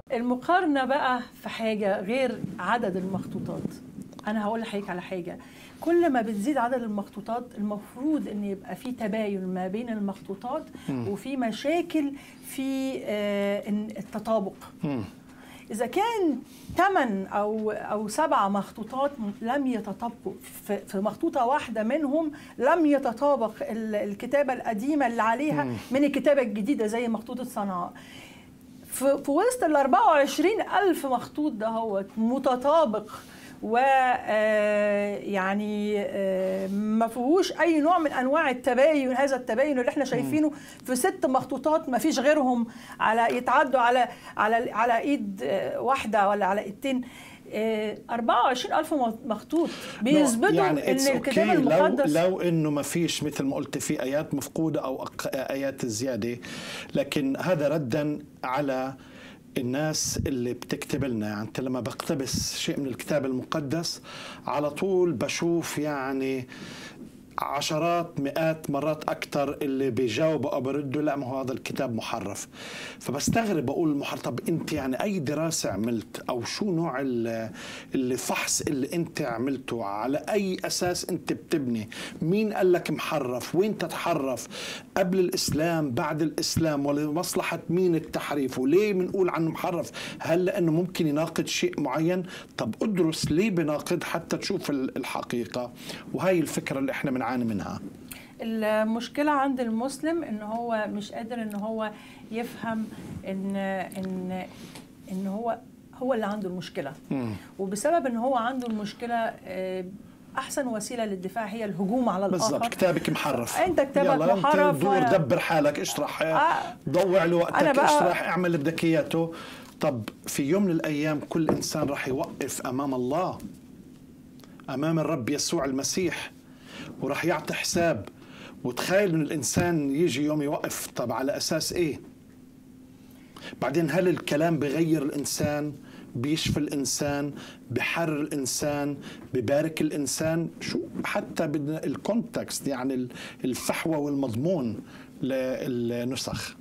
المقارنة بقى في حاجة غير عدد المخطوطات أنا هقول لحضرتك على حاجة كل ما بتزيد عدد المخطوطات المفروض ان يبقى في تباين ما بين المخطوطات وفي مشاكل في آه، إن التطابق اذا كان ثمان او او سبع مخطوطات لم يتطابقوا في في مخطوطه واحده منهم لم يتطابق ال- الكتابه القديمه اللي عليها من الكتابه الجديده زي مخطوطه صنعاء في, في وسط ال 24 ألف مخطوط ده هو متطابق و آه، يعني آه، ما فيهوش اي نوع من انواع التباين هذا التباين اللي احنا شايفينه في ست مخطوطات ما فيش غيرهم على يتعدوا على على على ايد آه، واحده ولا على ايدتين آه، 24 ألف مخطوط بيثبتوا يعني ان it's الكتاب okay لو المقدس لو انه ما فيش مثل ما قلت في ايات مفقوده او أق- ايات زياده لكن هذا ردا على الناس اللي بتكتب لنا يعني انت لما بقتبس شيء من الكتاب المقدس على طول بشوف يعني عشرات مئات مرات اكثر اللي بيجاوبوا او بيردوا لا ما هو هذا الكتاب محرف فبستغرب بقول محرف طب انت يعني اي دراسه عملت او شو نوع ال- الفحص اللي انت عملته على اي اساس انت بتبني مين قال لك محرف وين تتحرف قبل الاسلام بعد الاسلام ولمصلحه مين التحريف وليه بنقول عنه محرف هل لانه ممكن يناقض شيء معين طب ادرس ليه بناقض حتى تشوف ال- الحقيقه وهي الفكره اللي احنا بنعاني منها المشكلة عند المسلم ان هو مش قادر ان هو يفهم ان ان ان هو هو اللي عنده المشكلة وبسبب ان هو عنده المشكلة آه، احسن وسيلة للدفاع هي الهجوم على بالضبط الاخر كتابك محرف أنت كتابك يلا محرف انت دور وأنا- دبر حالك اشرح آه. ضوع له أنا وقتك بقى- اشرح اعمل اللي بدك اياته طب في يوم من الايام كل انسان راح يوقف امام الله امام الرب يسوع المسيح وراح يعطي حساب وتخيل ان الانسان يجي يوم يوقف طب على اساس ايه بعدين هل الكلام بغير الانسان بيشفي الانسان بحرر الانسان ببارك الانسان شو حتى بدنا الكونتكست يعني الفحوى والمضمون للنسخ